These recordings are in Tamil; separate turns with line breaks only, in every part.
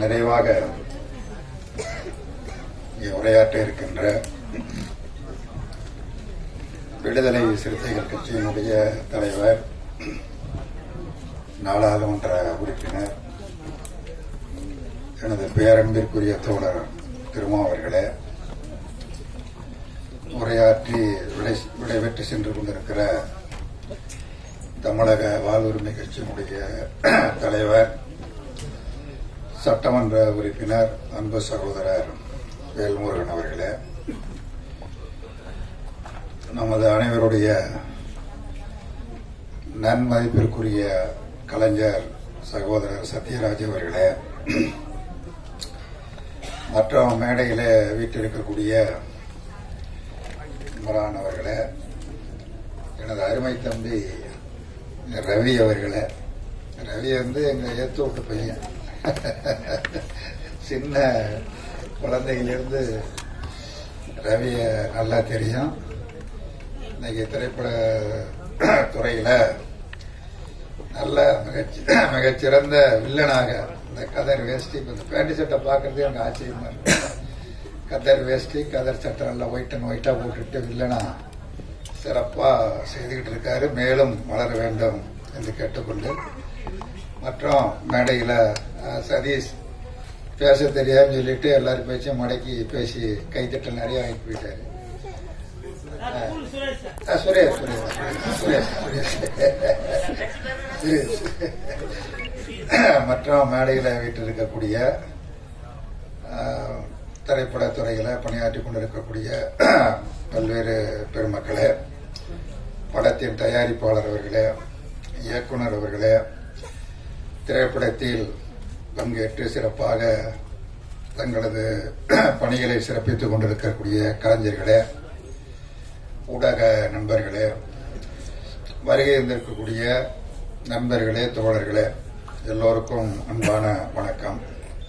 நிறைவாக இங்கே உரையாற்ற இருக்கின்ற விடுதலை சிறுத்தைகள் கட்சியினுடைய தலைவர் நாடாளுமன்ற உறுப்பினர் எனது பேரன்பிற்குரிய தோழர் திருமா அவர்களே உரையாற்றி விடை விடைபெற்று சென்று கொண்டிருக்கிற தமிழக வாழ்வுரிமை கட்சியினுடைய தலைவர் சட்டமன்ற உறுப்பினர் அன்பு சகோதரர் வேல்முருகன் அவர்களே நமது அனைவருடைய நன்மதிப்பிற்குரிய கலைஞர் சகோதரர் சத்யராஜ் அவர்களே மற்றும் மேடையிலே வீட்டிருக்கக்கூடிய இம்ரான் அவர்களே எனது அருமை தம்பி ரவி அவர்களே ரவி வந்து எங்க ஏத்து விட்டு பையன் சின்ன குழந்தையிலிருந்து ரவிய நல்லா தெரியும் இன்னைக்கு திரைப்பட துறையில நல்ல மிகச்சி மிகச்சிறந்த வில்லனாக இந்த கதர் வேஷ்டி இப்ப இந்த பேண்ட் சட்டை பார்க்கறதே எனக்கு ஆச்சரியமா இருக்கு கதர் வேஷ்டி கதர் சட்டை நல்லா ஒயிட் அண்ட் ஒயிட்டா போட்டுட்டு வில்லனா சிறப்பா செய்துகிட்டு இருக்காரு மேலும் வளர வேண்டும் என்று கேட்டுக்கொண்டு மற்றும் மேடையில அஹ், சதீஷ் பேச தெரியாதுன்னு சொல்லிட்டு எல்லாரும் பேச்சும் மடக்கி பேசி கைத்தட்டல் நிறைய வாங்கி போயிட்டாரு அஹ், அஹ், சுரேஷ் சுரேஷ் சுரேஷ் சுரேஷ் சுரேஷ் மற்றும் மேடையில் வீட்டில் அஹ், திரைப்படத் துறையில பணியாற்றி கொண்டிருக்கக்கூடிய பல்வேறு பெருமக்களே படத்தின் தயாரிப்பாளர் அவர்களே இயக்குனர் அவர்களே திரைப்படத்தில் பங்கேற்று சிறப்பாக தங்களது பணிகளை சிறப்பித்துக் கொண்டிருக்கக்கூடிய கலைஞர்களே ஊடக நண்பர்களே வருகை இருந்திருக்கக்கூடிய நண்பர்களே தோழர்களே எல்லோருக்கும் அன்பான வணக்கம்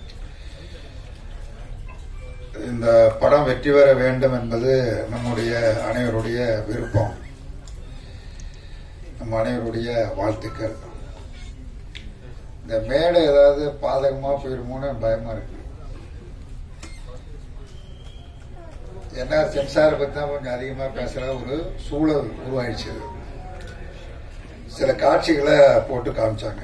இந்த படம் வெற்றி பெற வேண்டும் என்பது நம்முடைய அனைவருடைய விருப்பம் நம் அனைவருடைய வாழ்த்துக்கள் இந்த மேடை ஏதாவது பாதகமா போயிருமோன்னு பயமா இருக்கு ஏன்னா சென்சாரை பத்தி தான் கொஞ்சம் அதிகமா பேசுற ஒரு சூழல் உருவாயிடுச்சு இது. சில காட்சிகளை போட்டு காமிச்சாங்க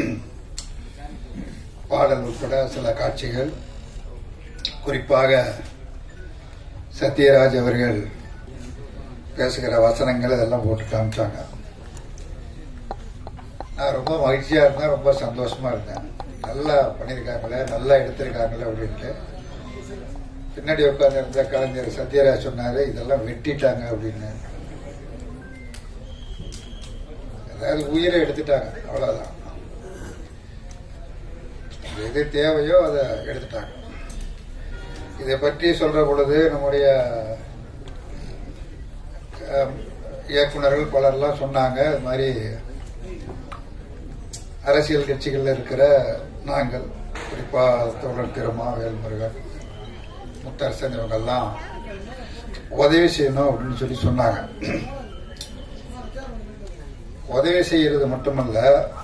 பாடல் உட்பட சில காட்சிகள் குறிப்பாக சத்யராஜ் அவர்கள் பேசுகிற வசனங்கள் இதெல்லாம் போட்டு காமிச்சாங்க நான் ரொம்ப மகிழ்ச்சியா இருந்தேன் ரொம்ப சந்தோஷமா இருந்தேன் நல்லா பண்ணியிருக்காங்களே நல்லா எடுத்திருக்காங்களே அப்படின்ட்டு பின்னாடி உட்கார்ந்து இருந்த கலைஞர் சத்யராஜ் சொன்னாரு இதெல்லாம் வெட்டிட்டாங்க அப்படின்னு அதாவது உயிரை எடுத்துட்டாங்க அவ்வளவுதான் எது தேவையோ அதை எடுத்துட்டாங்க இதை பற்றி சொல்ற பொழுது நம்முடைய அஹ், இயக்குனர்கள் பலர்லாம் சொன்னாங்க இது மாதிரி அரசியல் கட்சிகள்ல இருக்கிற நாங்கள் குறிப்பா தோழர் திருமா வேல்முருகன் முத்தரசன் இவங்கெல்லாம் உதவி செய்யணும் அப்படின்னு சொல்லி சொன்னாங்க உதவி செய்யறது மட்டுமல்ல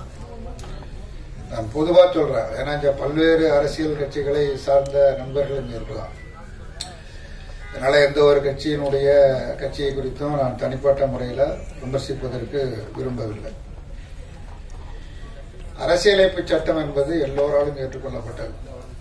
நான் பொதுவா சொல்றேன் ஏன்னா இங்க பல்வேறு அரசியல் கட்சிகளை சார்ந்த நண்பர்கள் இங்க இருக்கலாம் அதனால எந்த ஒரு கட்சியினுடைய கட்சியை குறித்தும் நான் தனிப்பட்ட முறையில் விமர்சிப்பதற்கு விரும்பவில்லை அரசியலமைப்பு சட்டம் என்பது எல்லோராலும் ஏற்றுக்கொள்ளப்பட்டது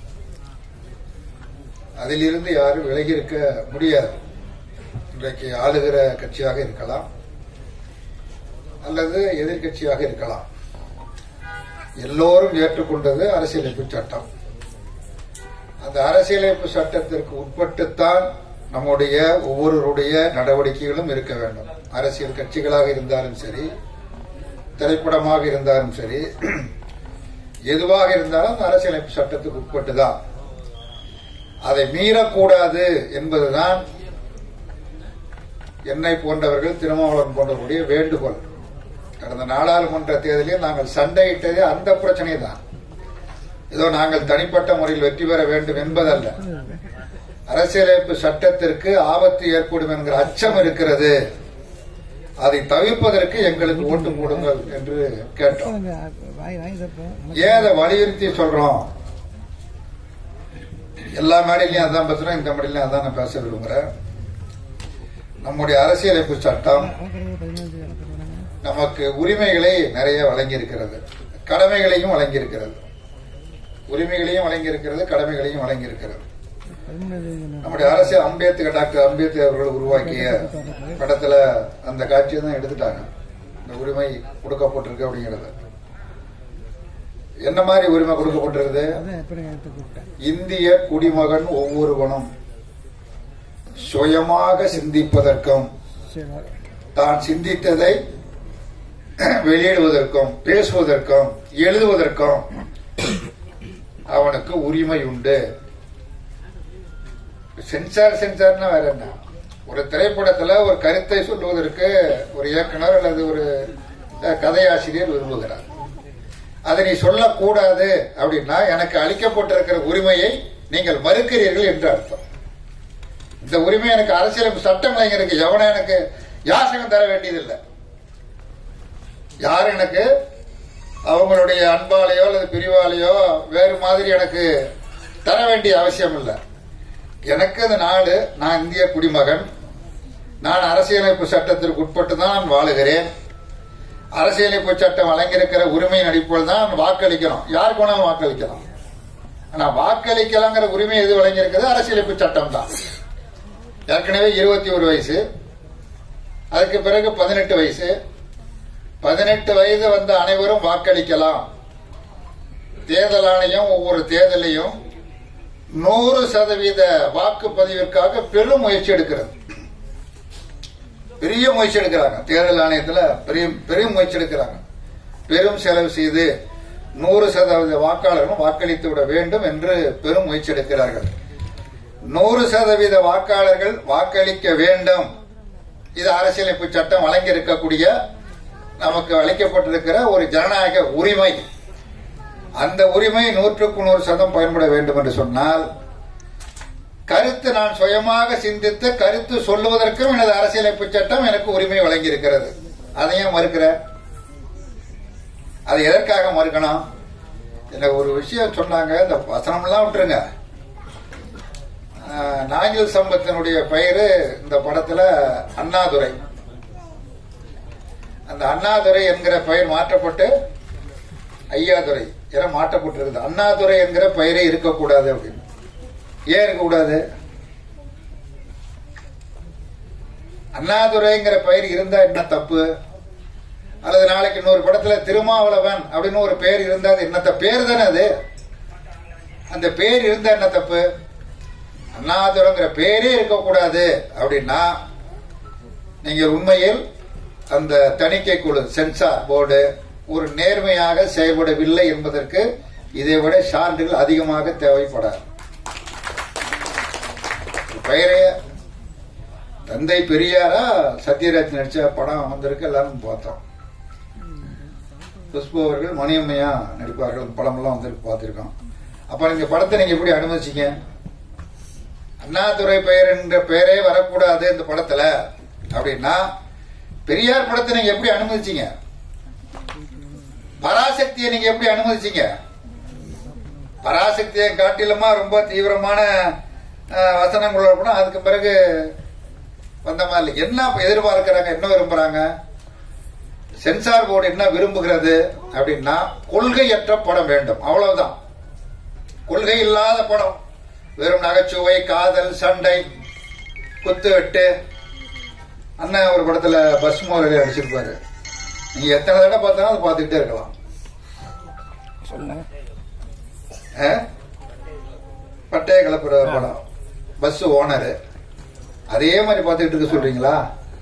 அதிலிருந்து யாரும் விலகி இருக்க முடியாது இன்றைக்கு ஆளுகிற கட்சியாக இருக்கலாம் அல்லது எதிர்க்கட்சியாக இருக்கலாம் எல்லோரும் ஏற்றுக்கொண்டது அரசியலமைப்பு சட்டம் அந்த அரசியலமைப்பு சட்டத்திற்கு உட்பட்டுத்தான் நம்முடைய ஒவ்வொருவருடைய நடவடிக்கைகளும் இருக்க வேண்டும் அரசியல் கட்சிகளாக இருந்தாலும் சரி திரைப்படமாக இருந்தாலும் சரி எதுவாக இருந்தாலும் அந்த அரசியலமைப்பு சட்டத்துக்கு உட்பட்டுதான் அதை மீறக்கூடாது என்பதுதான் என்னை போன்றவர்கள் திருமாவளவன் போன்றவர்களுடைய வேண்டுகோள் கடந்த நாடாளுமன்ற தேர்தலில் நாங்கள் சண்டையிட்டதே அந்த பிரச்சனை தான் ஏதோ நாங்கள் தனிப்பட்ட முறையில் வெற்றி பெற வேண்டும் என்பதல்ல அரசியலமைப்பு சட்டத்திற்கு ஆபத்து ஏற்படும் என்கிற அச்சம் இருக்கிறது அதை தவிர்ப்பதற்கு எங்களுக்கு ஓட்டு போடுங்கள் என்று கேட்டோம்
வாங்கி வாங்கி தப்போம்
ஏன் அதை வலியுறுத்தி சொல்றோம் எல்லா மேடையிலையும் அதான் பேசுறேன் இந்த மேடையிலையும் அதான் நான் பேச விரும்புகிறேன் நம்முடைய அரசியலமைப்பு சட்டம் நமக்கு உரிமைகளை நிறைய வழங்கி இருக்கிறது கடமைகளையும் வழங்கி இருக்கிறது உரிமைகளையும் வழங்கி இருக்கிறது கடமைகளையும் வழங்கி இருக்கிறது நம்முடைய அரசியல் அம்பேத்கர் டாக்டர் அம்பேத்கர் அவர்கள் உருவாக்கிய படத்துல அந்த காட்சியை தான் எடுத்துட்டாங்க இந்த உரிமை கொடுக்கப்பட்டிருக்கு அப்படிங்கிறது என்ன மாதிரி உரிமை கொடுக்கப்பட்டிருக்குது இந்திய குடிமகன் ஒவ்வொருவனும் சுயமாக சிந்திப்பதற்கும் தான் சிந்தித்ததை வெளியிடுவதற்கும் பேசுவதற்கும் எழுதுவதற்கும் அவனுக்கு உரிமை உண்டு சென்சார் சென்சார்னா வேற என்ன ஒரு திரைப்படத்துல ஒரு கருத்தை சொல்லுவதற்கு ஒரு இயக்குனர் அல்லது ஒரு அஹ், கதையாசிரியர் விரும்புகிறார் அதை நீ சொல்லக்கூடாது அப்படின்னா எனக்கு அளிக்கப்பட்டிருக்கிற உரிமையை நீங்கள் மறுக்கிறீர்கள் என்று அர்த்தம் இந்த உரிமை எனக்கு அரசியல் சட்டம் இருக்கு எவனும் எனக்கு யாசகம் தர வேண்டியதில்லை யார் எனக்கு அவங்களுடைய அன்பாலேயோ அல்லது பிரிவாலேயோ வேறு மாதிரி எனக்கு தர வேண்டிய அவசியம் இல்லை எனக்கு இந்த நாடு நான் இந்திய குடிமகன் நான் அரசியலமைப்பு சட்டத்திற்கு உட்பட்டு தான் நான் வாழுகிறேன் அரசியலமைப்பு சட்டம் வழங்கியிருக்கிற உரிமையின் அடிப்படையில் தான் நான் வாக்களிக்கிறோம் யாருக்கு வேணாலும் வாக்களிக்கலாம் ஆனா வாக்களிக்கலாங்கிற உரிமை எது வழங்கியிருக்கிறது அரசியலமைப்பு சட்டம் தான் ஏற்கனவே இருபத்தி ஒரு வயசு அதுக்கு பிறகு பதினெட்டு வயசு பதினெட்டு வயது வந்த அனைவரும் வாக்களிக்கலாம் தேர்தல் ஆணையம் ஒவ்வொரு தேர்தலையும் நூறு சதவீத வாக்குப்பதிவிற்காக பெரும் முயற்சி எடுக்கிறது பெரிய முயற்சி எடுக்கிறாங்க தேர்தல் ஆணையத்துல பெரிய பெரிய முயற்சி எடுக்கிறாங்க பெரும் செலவு செய்து நூறு சதவீத வாக்காளர்களும் வாக்களித்து விட வேண்டும் என்று பெரும் முயற்சி எடுக்கிறார்கள் நூறு சதவீத வாக்காளர்கள் வாக்களிக்க வேண்டும் இது அரசியலமைப்பு சட்டம் வழங்கி இருக்கக்கூடிய நமக்கு அளிக்கப்பட்டிருக்கிற ஒரு ஜனநாயக உரிமை அந்த உரிமை நூற்றுக்கு நூறு சதம் பயன்பட வேண்டும் என்று சொன்னால் கருத்து நான் சுயமாக சிந்தித்து கருத்து சொல்லுவதற்கும் எனது அரசியலமைப்பு சட்டம் எனக்கு உரிமை வழங்கி இருக்கிறது அதையும் மறுக்கிற அதை எதற்காக மறுக்கணும் எனக்கு ஒரு விஷயம் சொன்னாங்க இந்த வசனம்லாம் விட்டுருங்க ஆஹ், நாஞ்சில் சம்பத்தினுடைய பெயரு இந்த படத்துல அண்ணாதுரை அந்த அண்ணாதுரை என்கிற பெயர் மாற்றப்பட்டு ஐயாதுரை என மாற்றப்பட்டிருக்குது அண்ணாதுரை என்கிற பெயரே இருக்கக்கூடாது அப்படின்னு ஏன் இருக்கக்கூடாது அண்ணாதுரைங்கிற பெயர் இருந்தா என்ன தப்பு அல்லது நாளைக்கு இன்னொரு படத்துல திருமாவளவன் அப்படின்னு ஒரு பேர் இருந்தா அது என்ன தப்பு பேர் தானே அது அந்த பேர் இருந்தா என்ன தப்பு அண்ணாதுரைங்கிற பேரே இருக்கக்கூடாது அப்படின்னா நீங்க உண்மையில் அந்த தணிக்கை குழு சென்சார் போர்டு ஒரு நேர்மையாக செயல்படவில்லை என்பதற்கு இதை விட சான்றுகள் அதிகமாக தேவைப்படாது பெயரே தந்தை பெரியாரா சத்யராஜ் நடிச்ச படம் வந்திருக்கு எல்லாரும் பார்த்தோம் குஷ்பு அவர்கள் மணியம்மையா நடிப்பார்கள் அந்த படமெல்லாம் வந்திருக்கு பார்த்திருக்கோம் அப்ப நீங்க படத்தை நீங்க எப்படி அனுமதிச்சீங்க அண்ணாதுரை பெயர் என்ற பெயரே வரக்கூடாது இந்த படத்துல அப்படின்னா பெரியார் படத்தை நீங்க எப்படி அனுமதிச்சீங்க பராசக்தியை நீங்க எப்படி அனுமதிச்சீங்க பராசக்தியை காட்டிலுமா ரொம்ப தீவிரமான அஹ், வசனங்களோட படம் அதுக்கு பிறகு வந்த மாதிரி என்ன இப்ப எதிர்பார்க்கறாங்க என்ன விரும்புறாங்க சென்சார் போர்டு என்ன விரும்புகிறது அப்படின்னா கொள்கையற்ற படம் வேண்டும் அவ்வளவுதான் கொள்கை இல்லாத படம் வெறும் நகைச்சுவை காதல் சண்டை குத்து வெட்டு அண்ணன் ஒரு படத்துல பஸ் மோதலி அடிச்சிருப்பாரு நீங்க எத்தனை தடவை பார்த்தாலும் அதை பார்த்துக்கிட்டே இருக்கலாம்
சொல்லுங்க
ஆ? பட்டைய கலப்புற படம் பஸ் ஓனரு அதே மாதிரி பார்த்துக்கிட்டு இருக்க சொல்றீங்களா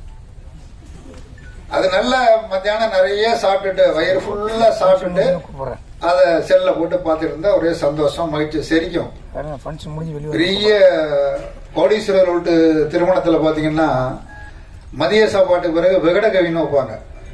அது நல்ல மத்தியானம் நிறைய சாப்பிட்டுட்டு வயிறு ஃபுல்லா சாப்பிட்டுட்டு
கூப்பிடுறேன்
அதை செல்ல போட்டு பார்த்துட்டு இருந்தா ஒரே சந்தோஷம் மகிழ்ச்சி செரிக்கும்
ஃபங்க்ஷன் முடிஞ்சு வெளியே
பெரிய கோடீஸ்வரர் வீட்டு திருமணத்துல பாத்தீங்கன்னா மதிய சாப்பாட்டுக்கு பிறகு விகட கவின்னு வைப்பாங்க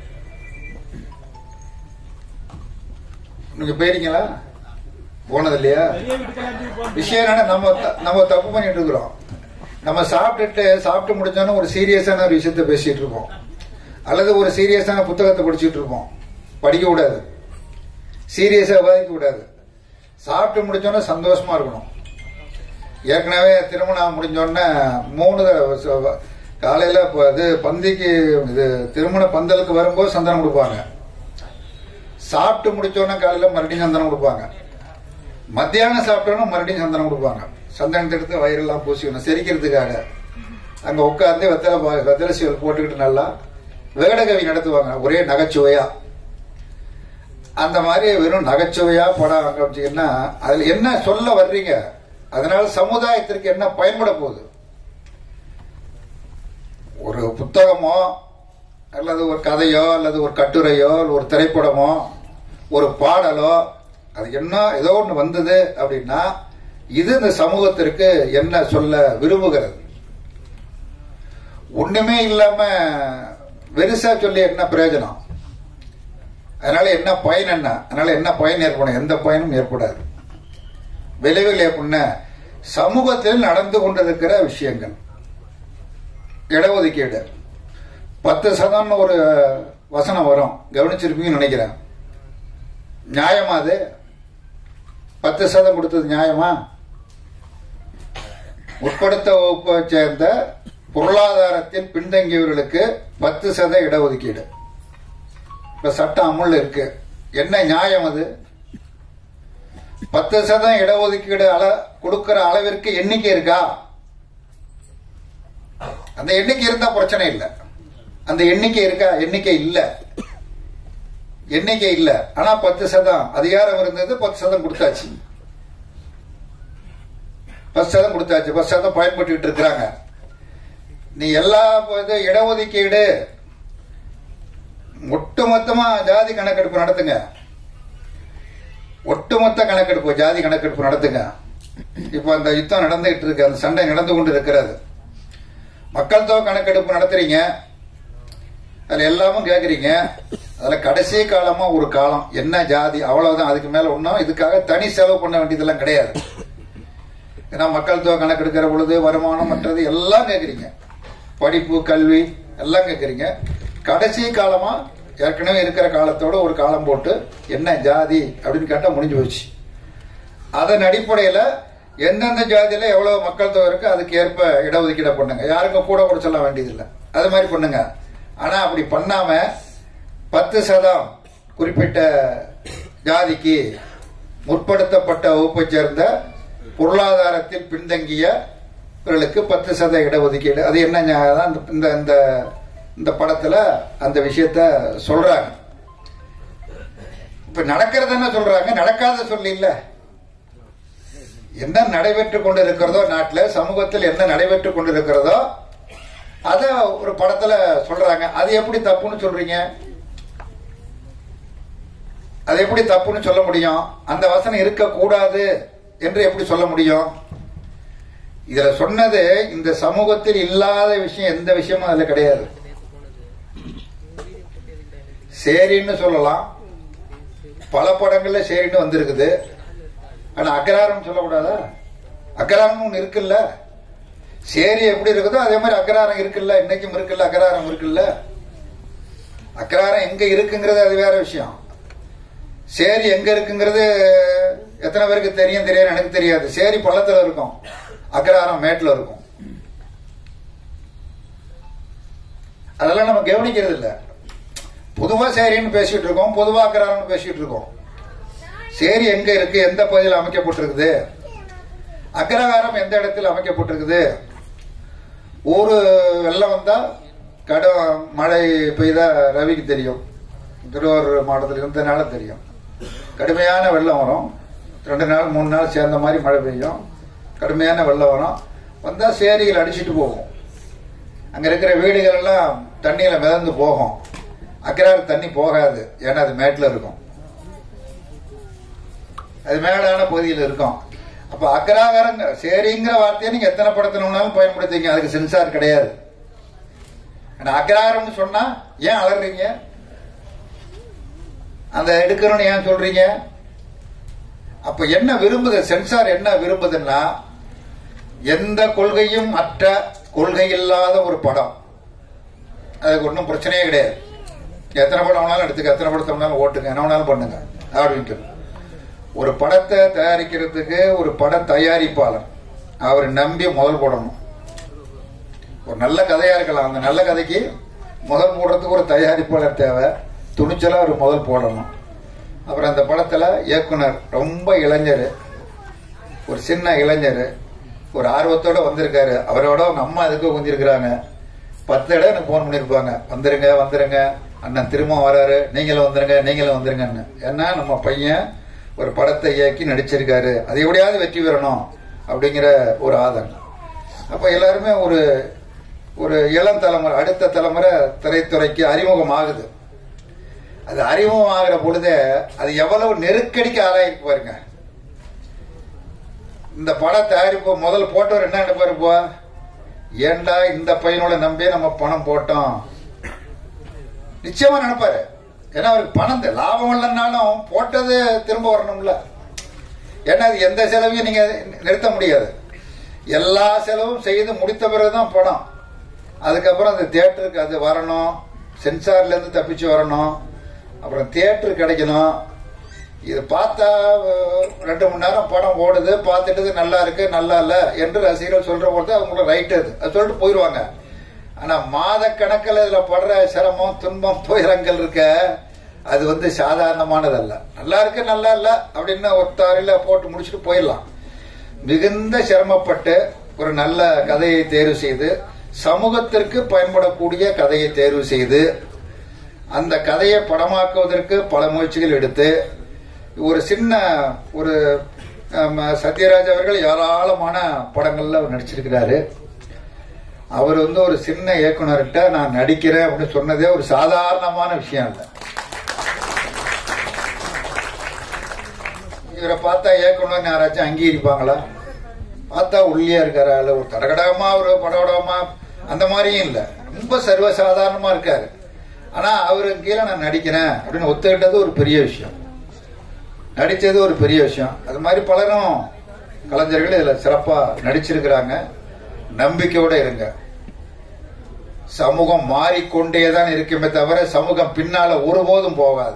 நீங்க போயிருக்கீங்களா போனது இல்லையா விஷயம் என்னன்னா நம்ம த- நம்ம தப்பு பண்ணிட்டு இருக்கிறோம் நம்ம சாப்பிட்டுட்டு சாப்பிட்டு முடிச்சோன்னு ஒரு சீரியஸான ஒரு விஷயத்த பேசிட்டு இருப்போம் அல்லது ஒரு சீரியஸான புத்தகத்தை படிச்சிட்டு இருப்போம் படிக்க கூடாது சீரியஸா விவாதிக்க கூடாது சாப்பிட்டு முடிச்சோன்னா சந்தோஷமா இருக்கணும் ஏற்கனவே திருமணம் முடிஞ்சோடனே மூணு த- ச- காலையில இப்ப இது பந்திக்கு இது திருமண பந்தலுக்கு வரும்போது சந்தனம் கொடுப்பாங்க சாப்பிட்டு முடிச்சோடனே காலையில மறுபடியும் சந்தனம் கொடுப்பாங்க மத்தியானம் சாப்பிட்டோன்னா மறுபடியும் சந்தனம் கொடுப்பாங்க சந்தனத்தை எடுத்து வயிறெல்லாம் பூசிக்கணும் செரிக்கிறதுக்காக அங்க உட்காந்து வெத்தலை பா- வெத்தலை சீவல் போட்டுக்கிட்டு நல்லா விகடகவி நடத்துவாங்க ஒரே நகைச்சுவையா அந்த மாதிரி வெறும் நகைச்சுவையா படம் காமிச்சீங்கன்னா அதுல என்ன சொல்ல வர்றீங்க அதனால சமுதாயத்திற்கு என்ன பயன்பட போகுது ஒரு புத்தகமோ அல்லது ஒரு கதையோ அல்லது ஒரு கட்டுரையோ அல்லது ஒரு திரைப்படமோ ஒரு பாடலோ அது என்ன ஏதோ ஒன்று வந்தது அப்படின்னா இது இந்த சமூகத்திற்கு என்ன சொல்ல விரும்புகிறது ஒண்ணுமே இல்லாம வெறுசா சொல்லி என்ன பிரயோஜனம் அதனால என்ன பயன் என்ன அதனால என்ன பயன் ஏற்படும் எந்த பயனும் ஏற்படாது விளைவுகள் ஏற்படுன சமூகத்தில் நடந்து கொண்டிருக்கிற விஷயங்கள் இடஒதுக்கீடு பத்து சதம்னு ஒரு வசனம் வரும் கவனிச்சிருப்பீங்கன்னு நினைக்கிறேன் நியாயமா அது பத்து சதம் கொடுத்தது நியாயமா உட்படுத்த வகுப்பை சேர்ந்த பொருளாதாரத்தில் பின்தங்கியவர்களுக்கு பத்து சத இடஒதுக்கீடு இப்ப சட்டம் அமுல் இருக்கு என்ன நியாயம் அது பத்து சதம் இடஒதுக்கீடு அள கொடுக்கிற அளவிற்கு எண்ணிக்கை இருக்கா அந்த எண்ணிக்கை இருந்தா பிரச்சனை இல்லை அந்த எண்ணிக்கை இருக்கா எண்ணிக்கை இல்ல எண்ணிக்கை இல்ல ஆனா பத்து சதம் அதிகாரம் இருந்தது பத்து சதம் கொடுத்தாச்சு பத்து சதம் கொடுத்தாச்சு பத்து சதம் பயன்பட்டு இருக்கிறாங்க நீ எல்லா இது இடஒதுக்கீடு ஒட்டுமொத்தமா ஜாதி கணக்கெடுப்பு நடத்துங்க ஒட்டுமொத்த கணக்கெடுப்பு ஜாதி கணக்கெடுப்பு நடத்துங்க இப்ப அந்த யுத்தம் நடந்துகிட்டு இருக்கு அந்த சண்டை நடந்து கொண்டு இருக்கிறது மக்கள் தொகை கணக்கெடுப்பு நடத்துறீங்க அதுல எல்லாமும் கேக்குறீங்க அதுல கடைசி காலமா ஒரு காலம் என்ன ஜாதி அவ்வளவுதான் அதுக்கு மேல ஒன்றும் இதுக்காக தனி செலவு பண்ண வேண்டியதெல்லாம் கிடையாது ஏன்னா மக்கள் தொகை கணக்கெடுக்கிற பொழுது வருமானம் மற்றது எல்லாம் கேக்குறீங்க படிப்பு கல்வி எல்லாம் கேக்குறீங்க கடைசி காலமா ஏற்கனவே இருக்கிற காலத்தோட ஒரு காலம் போட்டு என்ன ஜாதி அப்படின்னு கேட்டா முடிஞ்சு போச்சு அதன் அடிப்படையில எந்தெந்த ஜாதியில எவ்வளவு மக்கள் தொகை இருக்கு அதுக்கு ஏற்ப இடஒதுக்கீடு பண்ணுங்க யாருக்கும் கூட கூட சொல்ல வேண்டியதில்லை அது மாதிரி பண்ணுங்க ஆனா அப்படி பண்ணாம பத்து சதம் குறிப்பிட்ட ஜாதிக்கு முற்படுத்தப்பட்ட வகுப்பை சேர்ந்த பொருளாதாரத்தில் பின்தங்கியவர்களுக்கு பத்து சத இடஒதுக்கீடு அது என்ன நியாயம் தான் இந்த இந்த இந்த படத்துல அந்த விஷயத்த சொல்றாங்க இப்ப நடக்கிறது என்ன சொல்றாங்க நடக்காத சொல்லி இல்ல என்ன நடைபெற்று கொண்டு இருக்கிறதோ நாட்டில் சமூகத்தில் என்ன நடைபெற்று கொண்டு இருக்கிறதோ அத ஒரு படத்துல சொல்றாங்க அது எப்படி தப்புன்னு சொல்றீங்க அது எப்படி தப்புன்னு சொல்ல முடியும் அந்த வசனம் இருக்கக்கூடாது என்று எப்படி சொல்ல முடியும் இதுல சொன்னது இந்த சமூகத்தில் இல்லாத விஷயம் எந்த விஷயமும் அதுல கிடையாது சேரின்னு சொல்லலாம் பல படங்கள்ல சேரின்னு வந்திருக்குது ஆனா அக்ராரம் சொல்லக்கூடாதா அக்ராரம் ஒண்ணு இருக்குல்ல சேரி எப்படி இருக்குதோ அதே மாதிரி அக்ராரம் இருக்குல்ல இன்னைக்கும் இருக்குல்ல அக்ராரம் இருக்குல்ல அக்ராரம் எங்க இருக்குங்கிறது அது வேற விஷயம் சேரி எங்க இருக்குங்கிறது எத்தனை பேருக்கு தெரியும் தெரியாது எனக்கு தெரியாது சேரி பள்ளத்துல இருக்கும் அக்ராரம் மேட்ல இருக்கும் அதெல்லாம் நம்ம கவனிக்கிறது இல்ல பொதுவா சேரின்னு பேசிட்டு இருக்கோம் பொதுவா அக்ராரம்னு பேசிட்டு இருக்கோம் சேரி எங்க இருக்கு எந்த பகுதியில் அமைக்கப்பட்டிருக்குது அக்ரகாரம் எந்த இடத்தில் அமைக்கப்பட்டிருக்குது ஒரு வெள்ளம் வந்தா கடும் மழை பெய்தா ரவிக்கு தெரியும் திருவாரூர் மாவட்டத்தில் இருந்தனால தெரியும் கடுமையான வெள்ளம் வரும் ரெண்டு நாள் மூணு நாள் சேர்ந்த மாதிரி மழை பெய்யும் கடுமையான வெள்ளம் வரும் வந்தா சேரிகள் அடிச்சிட்டு போகும் அங்க இருக்கிற வீடுகள் எல்லாம் தண்ணியில மிதந்து போகும் அக்கறாறு தண்ணி போகாது ஏன்னா அது மேட்ல இருக்கும் அது மேடான பகுதியில் இருக்கும் அப்ப அக்கராகரங்க சேரிங்கிற வார்த்தையை நீங்க எத்தனை படத்தினாலும் பயன்படுத்திங்க அதுக்கு சென்சார் கிடையாது ஆனா அக்கராகரம்னு சொன்னா ஏன் அலறீங்க அந்த எடுக்கணும்னு ஏன் சொல்றீங்க அப்ப என்ன விரும்புது சென்சார் என்ன விரும்புதுன்னா எந்த கொள்கையும் அற்ற கொள்கை இல்லாத ஒரு படம் அதுக்கு ஒன்றும் பிரச்சனையே கிடையாது எத்தனை படம் வேணாலும் எடுத்துக்க எத்தனை படத்தை வேணாலும் ஓட்டுங்க என்ன வேணாலும் பண்ணுங்க அப்படின்ட்டு ஒரு படத்தை தயாரிக்கிறதுக்கு ஒரு பட தயாரிப்பாளர் அவர் நம்பி முதல் போடணும் ஒரு நல்ல கதையா இருக்கலாம் அந்த நல்ல கதைக்கு முதல் போடுறதுக்கு ஒரு தயாரிப்பாளர் தேவை துணிச்சலா ஒரு முதல் போடணும் அப்புறம் அந்த படத்துல இயக்குனர் ரொம்ப இளைஞர் ஒரு சின்ன இளைஞர் ஒரு ஆர்வத்தோட வந்திருக்காரு அவரோட அவங்க அம்மா எதுக்கு கொஞ்சிருக்கிறாங்க பத்து இடம் எனக்கு ஃபோன் பண்ணியிருப்பாங்க வந்துருங்க வந்துருங்க அண்ணன் திரும்ப வராரு நீங்களும் வந்துருங்க நீங்களும் வந்துருங்கன்னு ஏன்னா நம்ம பையன் ஒரு படத்தை இயக்கி நடிச்சிருக்காரு அது எப்படியாவது வெற்றி பெறணும் அப்படிங்கிற ஒரு ஆதங்கம் அப்ப எல்லாருமே ஒரு ஒரு இளம் தலைமுறை அடுத்த தலைமுறை திரைத்துறைக்கு அறிமுகம் ஆகுது அது அறிமுகம் ஆகிற பொழுதே அது எவ்வளவு நெருக்கடிக்கு ஆளாயிருக்கு பாருங்க இந்த பட தயாரிப்பு முதல் போட்டவர் என்ன நினைப்பாரு இப்போ ஏன்டா இந்த பையனோட நம்பி நம்ம பணம் போட்டோம் நிச்சயமா நினைப்பாரு ஏன்னா அவருக்கு பணம் தே- லாபம் இல்லைன்னாலும் போட்டது திரும்ப வரணும்ல ஏன்னா அது எந்த செலவையும் நீங்க நிறுத்த முடியாது எல்லா செலவும் செய்து முடித்த பிறகுதான் படம் அதுக்கப்புறம் அந்த தியேட்டருக்கு அது வரணும் சென்சார்ல இருந்து தப்பிச்சு வரணும் அப்புறம் தியேட்டர் கிடைக்கணும் இது பார்த்தா அஹ், ரெண்டு மணி நேரம் படம் ஓடுது பார்த்துட்டு இது நல்லா இருக்கு நல்லா இல்ல என்று ரசிகர்கள் சொல்ற பொழுது அவங்களோட ரைட் அது அது சொல்லிட்டு போயிடுவாங்க ஆனா மாத கணக்கில் இதுல படுற சிரமம் துன்பம் துயரங்கள் இருக்க அது வந்து சாதாரணமானதல்ல நல்லா இருக்கு நல்லா இல்ல அப்படின்னு ஒத்தாரில போட்டு முடிச்சுட்டு போயிடலாம் மிகுந்த சிரமப்பட்டு ஒரு நல்ல கதையை தேர்வு செய்து சமூகத்திற்கு பயன்படக்கூடிய கதையை தேர்வு செய்து அந்த கதையை படமாக்குவதற்கு பல முயற்சிகள் எடுத்து ஒரு சின்ன ஒரு ஆம், சத்யராஜ் அவர்கள் ஏராளமான படங்கள்ல அவர் நடிச்சிருக்கிறாரு அவர் வந்து ஒரு சின்ன இயக்குனர்கிட்ட நான் நடிக்கிறேன் அப்படின்னு சொன்னதே ஒரு சாதாரணமான விஷயம் இல்லை இவரை பார்த்தா இயக்குனர் யாராச்சும் அங்கீகரிப்பாங்களா பார்த்தா உள்ளியா இருக்காரு ஆளு ஒரு தடகடமா ஒரு படவடமா அந்த மாதிரியும் இல்ல ரொம்ப சர்வசாதாரணமா இருக்காரு ஆனா அவரு கீழே நான் நடிக்கிறேன் அப்படின்னு ஒத்துக்கிட்டது ஒரு பெரிய விஷயம் நடிச்சது ஒரு பெரிய விஷயம் அது மாதிரி பலரும் கலைஞர்கள் இதுல சிறப்பா நடிச்சிருக்கிறாங்க நம்பிக்கையோட இருங்க சமூகம் மாறிக்கொண்டே தான் இருக்குமே தவிர சமூகம் பின்னால ஒருபோதும் போகாது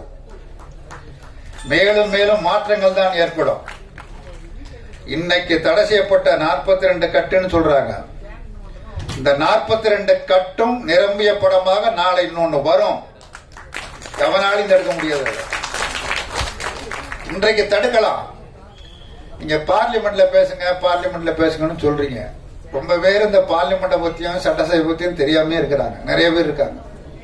மேலும் மேலும் மாற்றங்கள் தான் ஏற்படும் இன்னைக்கு தடை செய்யப்பட்ட 42 ரெண்டு கட்டுன்னு சொல்றாங்க இந்த 42 ரெண்டு கட்டும் நிரம்பிய படமாக நாளை இன்னொன்னு வரும் எவனாலையும் தடுக்க முடியாது அதை. இன்றைக்கு தடுக்கலாம் நீங்க பார்லிமெண்ட்ல பேசுங்க பார்லிமெண்ட்ல பேசுங்கன்னு சொல்றீங்க ரொம்ப பேர் இந்த பார்லிமெண்ட்டை பத்தியும் சட்டசபை பத்தியும் தெரியாம இருக்கிறாங்க நிறைய பேர் இருக்காங்க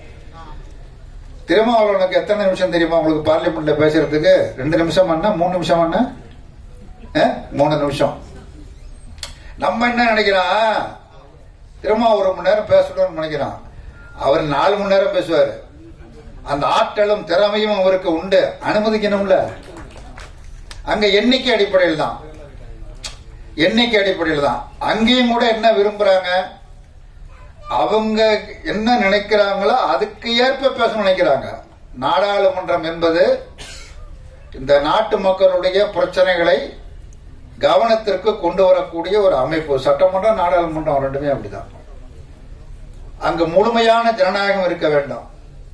திருமாவளவனுக்கு எத்தனை நிமிஷம் தெரியுமா உங்களுக்கு பார்லிமெண்ட்ல பேசுறதுக்கு ரெண்டு நிமிஷம் அண்ணா மூணு நிமிஷம் அண்ணா அஹ், மூணு நிமிஷம் நம்ம என்ன நினைக்கிறோம் திரும்ப ஒரு மணி நேரம் பேசணும்னு நினைக்கிறான் அவர் நாலு மணி நேரம் பேசுவாரு அந்த ஆற்றலும் திறமையும் அவருக்கு உண்டு அனுமதிக்கணும்ல அங்க எண்ணிக்கை அடிப்படையில் தான் எண்ணிக்கை அடிப்படையில் தான் அங்கேயும் கூட என்ன விரும்புறாங்க அவங்க என்ன நினைக்கிறாங்களோ அதுக்கு ஏற்ப பேச நினைக்கிறாங்க நாடாளுமன்றம் என்பது இந்த நாட்டு மக்களுடைய பிரச்சனைகளை கவனத்திற்கு கொண்டு வரக்கூடிய ஒரு அமைப்பு சட்டமன்றம் நாடாளுமன்றம் ரெண்டுமே அப்படிதான் அங்கு முழுமையான ஜனநாயகம் இருக்க வேண்டும்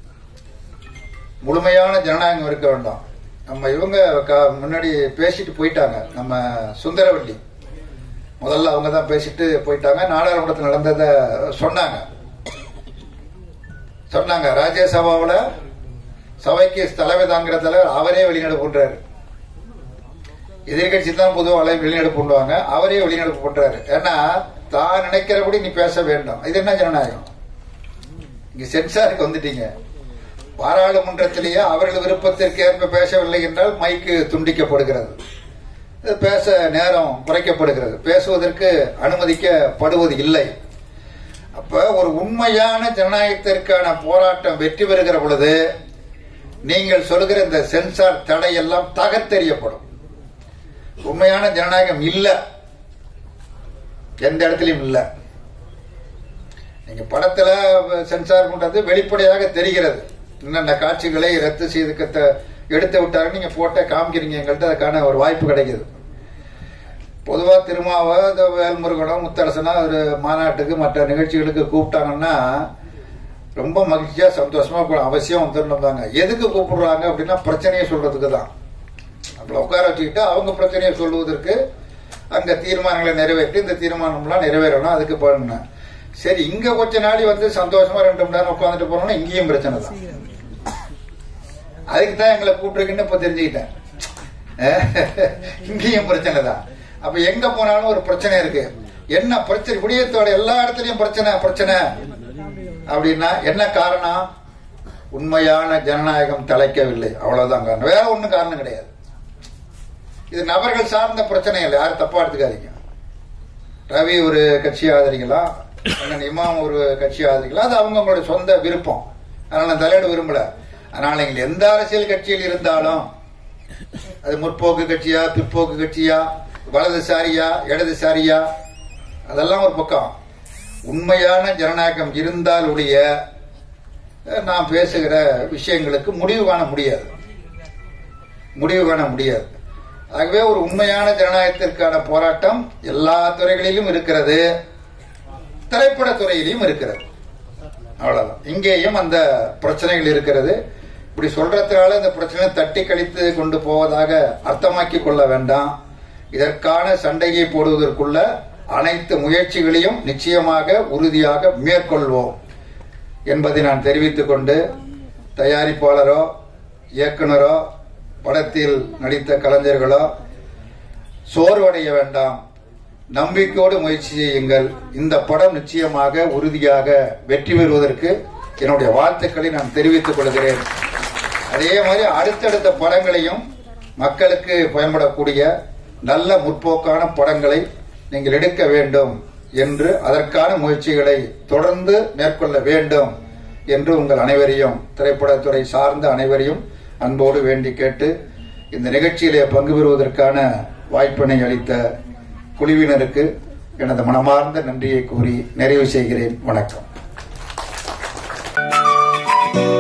முழுமையான ஜனநாயகம் இருக்க வேண்டாம் நம்ம இவங்க க- முன்னாடி பேசிட்டு போயிட்டாங்க நம்ம சுந்தரவல்லி முதல்ல அவங்க தான் பேசிட்டு போயிட்டாங்க நாடாளுமன்றத்தில் நடந்ததை சொன்னாங்க சொன்னாங்க ராஜ்யசபாவில் சபைக்கு தலைமை தாங்கிற தலைவர் அவரே வெளிநடப்பு பண்றாரு எதிர்கட்சி தான் பொதுவாக வெளிநடப்பு பண்ணுவாங்க அவரே வெளிநடப்பு பண்றாரு ஏன்னா தான் நினைக்கிறபடி நீ பேச வேண்டும் இது என்ன ஜனநாயகம் இங்க சென்சாருக்கு வந்துட்டீங்க பாராளுமன்றத்திலேயே அவர்கள் விருப்பத்திற்கு ஏற்ப பேசவில்லை என்றால் மைக்கு துண்டிக்கப்படுகிறது இது பேச நேரம் குறைக்கப்படுகிறது பேசுவதற்கு அனுமதிக்கப்படுவது இல்லை அப்ப ஒரு உண்மையான ஜனநாயகத்திற்கான போராட்டம் வெற்றி பெறுகிற பொழுது நீங்கள் சொல்கிற இந்த சென்சார் தடை எல்லாம் தகர்த்தெறியப்படும் உண்மையான ஜனநாயகம் இல்ல எந்த இடத்துலயும் இல்ல நீங்க படத்துல சென்சார் பண்றது வெளிப்படையாக தெரிகிறது என்னென்ன காட்சிகளை ரத்து செய்து கத்த- எடுத்து விட்டாருன்னு நீங்க போட்ட காமிக்கிறீங்க எங்கள்கிட்ட அதுக்கான ஒரு வாய்ப்பு கிடைக்குது பொதுவா திருமாவை இந்த வேல்முருகனும் முத்தரசனா ஒரு மாநாட்டுக்கு மற்ற நிகழ்ச்சிகளுக்கு கூப்பிட்டாங்கன்னா ரொம்ப மகிழ்ச்சியா சந்தோஷமா கூட அவசியம் வந்துருந்தாங்க எதுக்கு கூப்பிடுறாங்க அப்படின்னா பிரச்சனையை சொல்றதுக்கு தான் நம்மள உட்கார வச்சுக்கிட்டு அவங்க பிரச்சனையை சொல்லுவதற்கு அங்க தீர்மானங்களை நிறைவேற்றி இந்த தீர்மானம்லாம் நிறைவேறணும் அதுக்கு பண்ணணும் சரி இங்க கொஞ்ச நாளி வந்து சந்தோஷமா ரெண்டு மணி நேரம் உட்காந்துட்டு போனோம்னா இங்கேயும் பிரச்சனை தான் அதுக்கு தான் எங்களை கூப்பிட்டுருக்குன்னு இப்ப தெரிஞ்சுக்கிட்டேன் இங்கேயும் பிரச்சனை தான் அப்ப எங்க போனாலும் ஒரு பிரச்சனை இருக்கு என்ன பிரச்சனை குடியத்தோட எல்லா இடத்துலயும் பிரச்சனை பிரச்சனை அப்படின்னா என்ன காரணம் உண்மையான ஜனநாயகம் தலைக்கவில்லை அவ்வளவுதான் காரணம் வேற ஒண்ணும் காரணம் கிடையாது இது நபர்கள் சார்ந்த பிரச்சனை இல்லை யாரும் தப்பா எடுத்துக்காதீங்க ரவி ஒரு கட்சி ஆதரிக்கலாம் அண்ணன் இமாம் ஒரு கட்சி ஆதரிக்கலாம் அது அவங்கவுங்களுடைய சொந்த விருப்பம் அதனால நான் தலையிட விரும்பல அதனால நீங்கள் எந்த அரசியல் கட்சியில் இருந்தாலும் அது முற்போக்கு கட்சியா பிற்போக்கு கட்சியா வலதுசாரியா இடதுசாரியா அதெல்லாம் ஒரு பக்கம் உண்மையான ஜனநாயகம் இருந்தால் ஒழிய அஹ், நாம் பேசுகிற விஷயங்களுக்கு முடிவு காண முடியாது முடிவு காண முடியாது ஆகவே ஒரு உண்மையான ஜனநாயகத்திற்கான போராட்டம் எல்லா துறைகளிலும் இருக்கிறது திரைப்பட துறையிலும் இருக்கிறது அவ்வளவுதான் இங்கேயும் அந்த பிரச்சனைகள் இருக்கிறது இப்படி சொல்றதுனால இந்த பிரச்சனை தட்டி கழித்து கொண்டு போவதாக அர்த்தமாக்கி கொள்ள வேண்டாம் இதற்கான சண்டையை போடுவதற்குள்ள அனைத்து முயற்சிகளையும் நிச்சயமாக உறுதியாக மேற்கொள்வோம் என்பதை நான் தெரிவித்துக் கொண்டு தயாரிப்பாளரோ இயக்குனரோ படத்தில் நடித்த கலைஞர்களோ சோர்வடைய வேண்டாம் நம்பிக்கையோடு முயற்சி செய்யுங்கள் இந்த படம் நிச்சயமாக உறுதியாக வெற்றி பெறுவதற்கு என்னுடைய வாழ்த்துக்களை நான் தெரிவித்துக் கொள்கிறேன் அதே மாதிரி அடுத்தடுத்த படங்களையும் மக்களுக்கு பயன்படக்கூடிய நல்ல முற்போக்கான படங்களை நீங்கள் எடுக்க வேண்டும் என்று அதற்கான முயற்சிகளை தொடர்ந்து மேற்கொள்ள வேண்டும் என்று உங்கள் அனைவரையும் திரைப்படத்துறை சார்ந்த அனைவரையும் அன்போடு வேண்டி கேட்டு இந்த நிகழ்ச்சியிலே பங்கு பெறுவதற்கான வாய்ப்பினை அளித்த குழுவினருக்கு எனது மனமார்ந்த நன்றியை கூறி நிறைவு செய்கிறேன் வணக்கம்